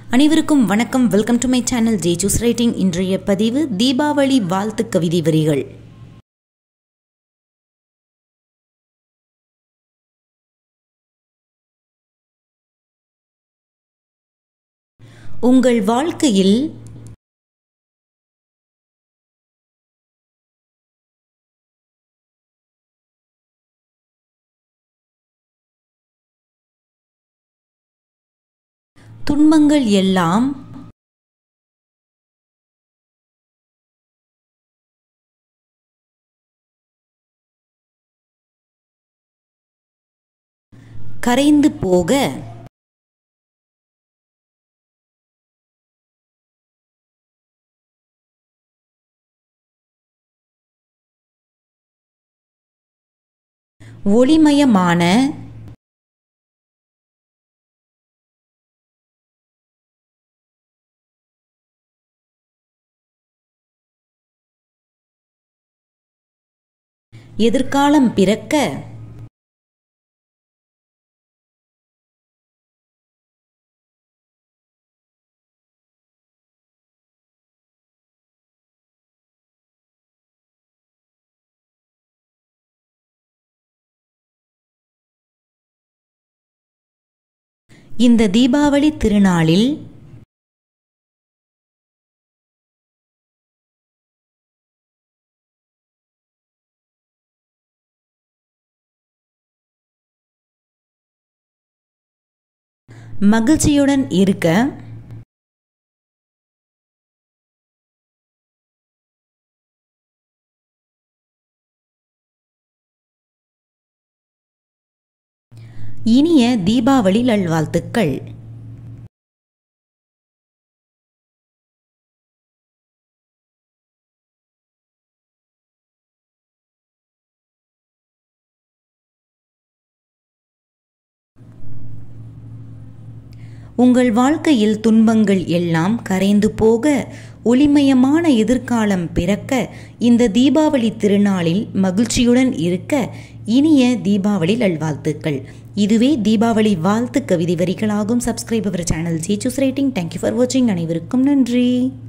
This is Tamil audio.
அனைவருக்கும் வணக்கம் welcome to my channel Jesus writing இன்றைய பதிவு தீபாவளி வாழ்த்து கவிதை வரிகள் உங்கள் வாழ்க்கையில் துன்பங்கள் எல்லாம் கரைந்து போக ஒளிமயமான எதிர்காலம் பிறக்க இந்த தீபாவளி திருநாளில் மகிழ்ச்சியுடன் இருக்க இனிய தீபாவளி நல்வாழ்த்துக்கள் உங்கள் வாழ்க்கையில் துன்பங்கள் எல்லாம் கரைந்து போக ஒளிமயமான எதிர்காலம் பிறக்க இந்த தீபாவளி திருநாளில் மகிழ்ச்சியுடன் இருக்க இனிய தீபாவளி நல்வாழ்த்துக்கள் இதுவே தீபாவளி வாழ்த்து கவிதை வரிகளாகும் சப்ஸ்கிரைப் அவர் channel Jesus rating thank you for வாட்சிங் அனைவருக்கும் நன்றி